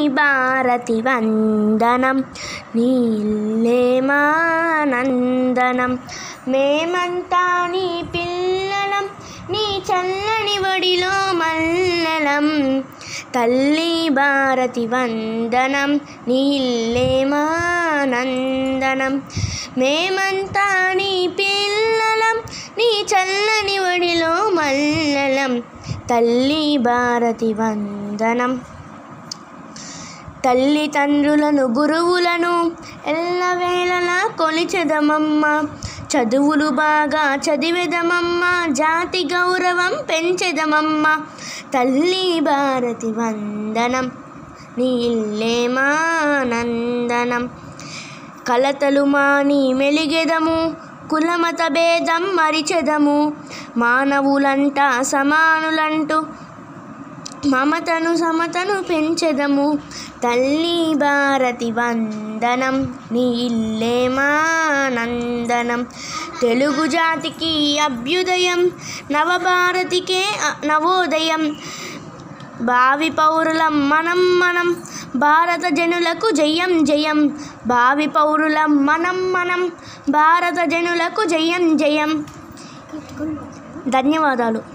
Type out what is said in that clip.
భారతి వందనం నీళ్ళే మా నందనం మేమంతా నీ పిల్లలం నీ చల్లని ఒడిలో మల్లలం తల్లి భారతి వందనం నీళ్ళే మా నందనం మేమంతా నీ పిల్లలం నీ చల్లని ఒడిలో మల్లలం తల్లి భారతి వందనం తల్లిదండ్రులను గురువులను ఎల్లవేళలా కొలిచెదమమ్మ చదువులు బాగా చదివెదమమ్మ జాతి గౌరవం పెంచెదమమ్మ తల్లి భారతి వందనం నీ ఇల్లే మా నందనం కలతలు మాని మెలిగెదము కులమత భేదం మరిచెదము మానవులంటా సమానులంటూ మమతను సమతను పెంచెదము తల్లి భారతి వందనం నీ ఇల్లే మా నందనం తెలుగు జాతికి అభ్యుదయం నవభారతికే అ- నవోదయం భావి పౌరులం మనం మనం భారత జనులకు జయం జయం భావి పౌరులం మనం మనం భారత జనులకు జయం జయం ధన్యవాదాలు